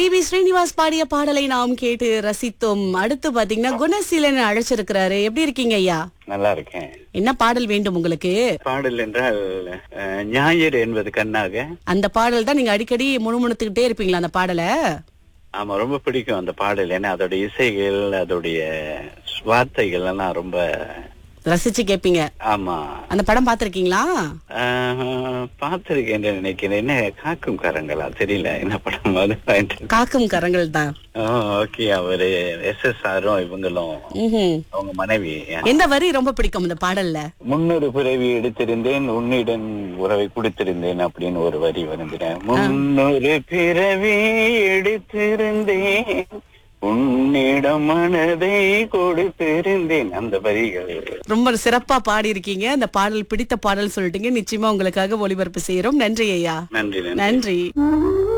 B Srinivas பாடிய பாடலை நாம் கேட்டு ரசித்தோம் அடுத்து பாத்தீங்கன்னா குணசீலன் அழைச்சிருக்கிறாரு எப்படி இருக்கீங்க ஐயா நல்லா இருக்கேன் என்ன பாடல் வேண்டும் உங்களுக்கு பாடல் என்றால் அஹ், ஞாயிறு என்பது கண்ணாக அந்த பாடல் தான் நீங்க அடிக்கடி முணுமுணுத்துக்கிட்டே இருப்பீங்களா அந்த பாடலை ஆமா ரொம்ப பிடிக்கும் அந்த பாடல் ஏன்னா அதோட இசைகள் அதோடைய வார்த்தைகள் எல்லாம் ரொம்ப ரசிச்சு கேப்பீங்க ஆமா அந்த படம் பாத்திருக்கீங்களா அஹ், பார்த்திருக்கேன் நினைக்கிறேன் என்ன காக்கும் கரங்களா தெரியல என்ன படம் அது காக்கும் கரங்கள் தான் ஓகே அவரு எஸ் எஸ் ஆரும் இவங்களும் ம்ஹும். அவங்க மனைவி எந்த வரி ரொம்ப பிடிக்கும் இந்த பாடல்ல முன்னொரு பிறவி எடுத்திருந்தேன் உன்னிடம் உறவை கொடுத்திருந்தேன் அப்படின்னு ஒரு வரி வருந்துறேன் முன்னொரு பிறவி எடுத்திருந்தேன் உன்னிடம் மனதை கொடுத்திருந்தேன் அந்த வரிகள் ரொம்ப சிறப்பா பாடி இருக்கீங்க அந்த பாடல் பிடித்த பாடல் சொல்லிட்டீங்க நிச்சயமா உங்களுக்காக ஒளிபரப்பு செய்யறோம் நன்றி ஐயா நன்றி நன்றி நன்றி